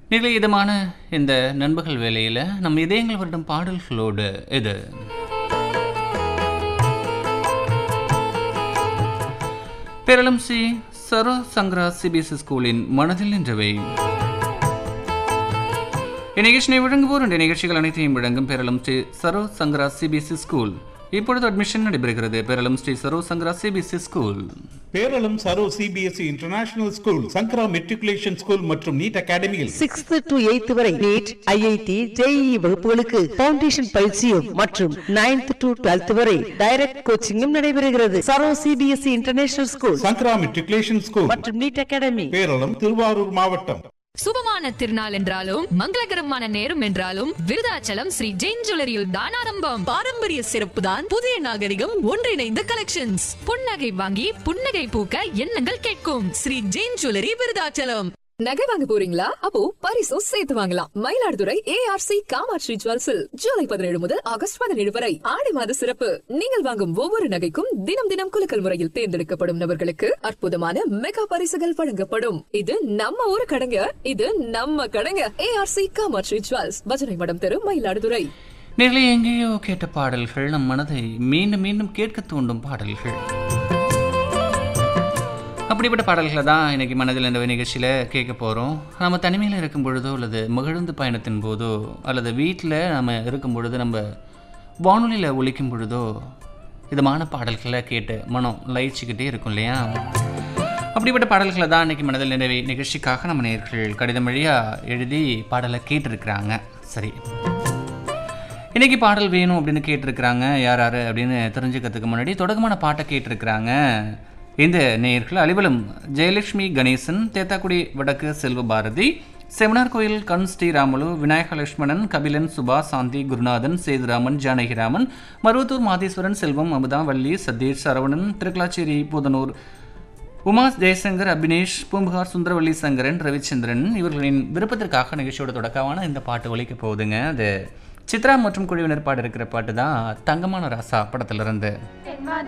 நிலை இதமான இந்த நண்பகல் வேளையில் நம் இதயங்கள் வருடம் பாடல்களோடு இது பேரளம் சி சரோ சங்கரா சிபிஎஸ்இ ஸ்கூலின் மனதில் நின்றவை இந்நிகழ்ச்சியை வழங்குவோர் இந்த நிகழ்ச்சிகள் அனைத்தையும் வழங்கும் பேரளம் ஸ்ரீ சரோ சங்கரா சிபிஎஸ்இ ஸ்கூல் இப்பொழுது அட்மிஷன் நடைபெறுகிறது Peralam Sri Saro Sankara CBSE school Peralam Saro CBSE international school Sankara matriculation school மற்றும் நீட் அகாடமியில் சிக்ஸ்த் டு எய்த் வரை நீட் ஐஐடி ஜேஇஇ வகுப்புகளுக்கு பவுண்டேஷன் பயிற்சியும் மற்றும் நைன்த் டு டுவெல்த் வரை டைரக்ட் கோச்சிங்கும் நடைபெறுகிறது Saro CBSE international school Sankara matriculation school மற்றும் நீட் அகாடமி பேரளம் திருவாரூர் மாவட்டம் சுபமான திருநாள் என்றாலும் மங்களகரமான நேரம் என்றாலும் விருதாச்சலம் ஸ்ரீ ஜெயின் ஜுவல்லரியில் தான் ஆரம்பம் பாரம்பரிய சிறப்பு தான் புதிய நாகரிகம் ஒன்றிணைந்த கலெக்ஷன்ஸ் புன்னகை வாங்கி புன்னகை பூக்க எண்ணங்கள் கேட்கும் ஸ்ரீ ஜெயின் ஜுவல்லரி விருதாச்சலம் நகை வாங்க போறீங்களா அப்போ பரிசும் சேர்த்து வாங்கலாம் மயிலாடுதுறை ஏஆர்சி காமாட்சி ஜுவல்ஸில் ஜூலை பதினேழு முதல் ஆகஸ்ட் பதினேழு வரை ஆடி மாத சிறப்பு நீங்கள் வாங்கும் ஒவ்வொரு நகைக்கும் தினம் தினம் குலுக்கல் முறையில் தேர்ந்தெடுக்கப்படும் நபர்களுக்கு அற்புதமான மெகா பரிசுகள் வழங்கப்படும் இது நம்ம ஊரு கடைங்க இது நம்ம கடைங்க ஏஆர்சி காமாட்சி ஜுவல்ஸ் பஜனை மடம் தெரு மயிலாடுதுறை நிலை எங்கேயோ கேட்ட பாடல்கள் நம் மனதை மீண்டும் மீண்டும் கேட்க தூண்டும் பாடல்கள் அப்படிப்பட்ட பாடல்களை தான் இன்னைக்கு மனதில் இந்த நிகழ்ச்சியில் கேட்க போகிறோம் நம்ம தனிமையில் இருக்கும் பொழுதோ அல்லது மகிழ்ந்து பயணத்தின் போதோ அல்லது வீட்டில் நம்ம இருக்கும் பொழுது நம்ம வானொலியில் ஒலிக்கும் பொழுதோ இதமான பாடல்களை கேட்டு மனம் லயிச்சுக்கிட்டே இருக்கும் இல்லையா அப்படிப்பட்ட பாடல்களை தான் இன்னைக்கு மனதில் நிறைவே நிகழ்ச்சிக்காக நம்ம நேர்கள் கடிதம் வழியாக எழுதி பாடலை கேட்டிருக்கிறாங்க சரி இன்னைக்கு பாடல் வேணும் அப்படின்னு கேட்டிருக்கிறாங்க யார் யார் அப்படின்னு தெரிஞ்சுக்கிறதுக்கு முன்னாடி தொடக்கமான பாட்டை கேட்டிருக்கிறாங்க இந்த நேயர்கள் அலிவலம் ஜெயலட்சுமி கணேசன் தேத்தாக்குடி வடக்கு செல்வ பாரதி செமினார் கோயில் கண் ஸ்ரீராமுலு விநாயக லட்சுமணன் கபிலன் சுபா சாந்தி குருநாதன் சேதுராமன் ஜானகிராமன் மருவத்தூர் மாதேஸ்வரன் செல்வம் அமுதா வள்ளி சதீஷ் சரவணன் திருக்கலாச்சேரி பூதனூர் உமா ஜெயசங்கர் அபினேஷ் பூம்புகார் சுந்தரவள்ளி சங்கரன் ரவிச்சந்திரன் இவர்களின் விருப்பத்திற்காக நிகழ்ச்சியோட தொடக்கமான இந்த பாட்டு ஒலிக்க போகுதுங்க அது சித்ரா மற்றும் குழுவினர் பாட இருக்கிற பாட்டு தான் தங்கமான ராசா படத்திலிருந்து தென்மாத